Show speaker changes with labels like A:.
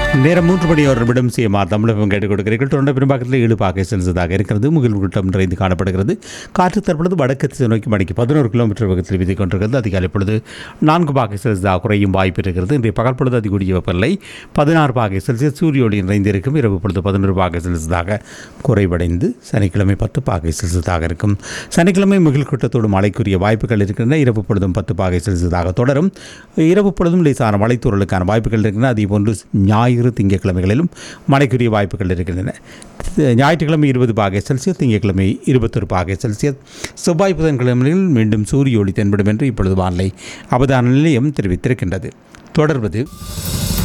A: நேரம் மூன்று மணி ஒரு நிமிடம் சிஎம்ஆர் தமிழகம் கேட்டுக் கொடுக்கிறீர்கள் தொடர்ந்து பெரும்பாக்கத்தில் ஏழு பாகை செல்சியஸாக இருக்கிறது முகில் கூட்டம் நிறைந்து காணப்படுகிறது காற்று தற்பொழுது வடக்கு திசை நோக்கி மணிக்கு பதினோரு கிலோமீட்டர் வேகத்தில் வீசிக் கொண்டிருக்கிறது அதிகாலை பொழுது நான்கு பாகை செல்சியஸாக குறையும் வாய்ப்பு இருக்கிறது இன்றைய பகல் பொழுது அதிகூடிய வெப்பநிலை பதினாறு பாகை செல்சியஸ் சூரிய ஒளி நிறைந்திருக்கும் இரவு பொழுது பதினொரு பாகை செல்சியஸாக குறைவடைந்து சனிக்கிழமை பத்து பாகை செல்சியஸாக இருக்கும் சனிக்கிழமை முகில் கூட்டத்தோடு மழைக்குரிய வாய்ப்புகள் இருக்கின்றன இரவு பொழுதும் பத்து பாகை செல்சியஸாக தொடரும் இரவு பொழுதும் லேசான மழைத்தூரலுக்கான வாய்ப்புகள் இருக்கின்றன அதே போன்று ஞாயிறு திங்கட்கிழமைகளிலும் மழைக்குரிய வாய்ப்புகள் இருக்கின்றன ஞாயிற்றுக்கிழமை இருபது பாகை செல்சியஸ் திங்கட்கிழமை இருபத்தொரு பாகை செல்சியஸ் செவ்வாய் புதன்கிழமைகளில் மீண்டும் சூரிய ஒளி தென்படும் என்று இப்பொழுது வானிலை அவதான நிலையம் தெரிவித்திருக்கின்றது தொடர்வது